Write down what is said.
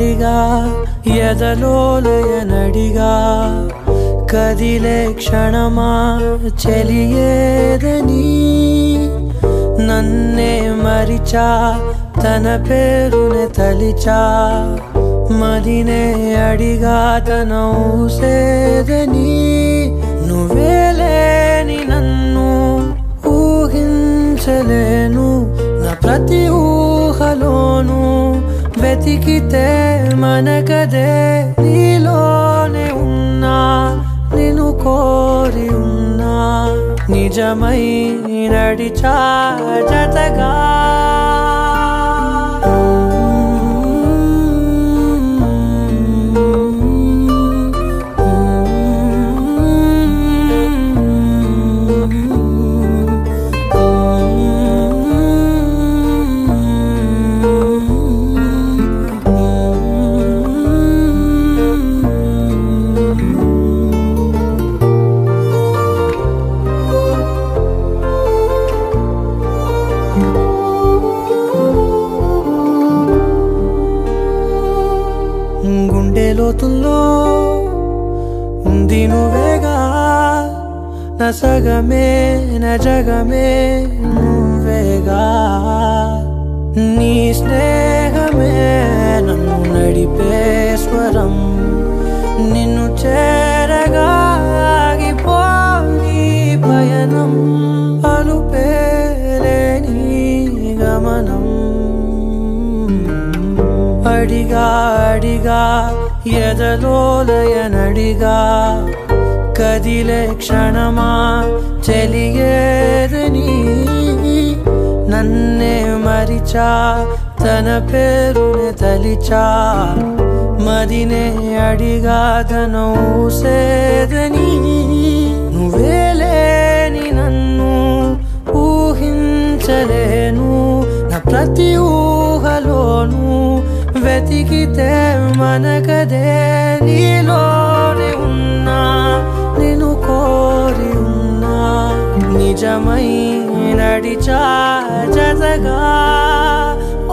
నడిగా ఎదలోలయ నడిగా కదిలే క్షణమా చెలియేదని నన్నే మరిచా తన పేరునే తలిచా మదినే అడిగా తన ఊసేదని నువ్వేలేని నన్ను ఊహించలేను నా ప్రతి ఊహలోను వెతికితే మనకదే నీలోనే ఉన్నా నిన్ను కోరి ఉన్నా నిజమై నడిచా జతగా గుండె లోతుల్లో ఉంది నువ్వేగా నా సగమే నా జగమే నువ్వేగా నీ స్నేహమే నన్ను నడిపే స్వరం నిన్ను చేరగా ఆగిపోని పయనం అలుపేలేని గమనం అడిగా అడిగా ఎదలోలయ నడిగా కదిలే క్షణమా చెలియేదని నన్నే మరిచా తన పేరునే తలిచా మదినే అడిగా తన ఊసేదని నువ్వేలేని నన్ను ఊహించలేను నా ప్రతి ఊహలోను వెతికితే మనకదే నీలోనే ఉన్నా నేను కోరి ఉన్నా నిజమై నడిచా జతగా ఓ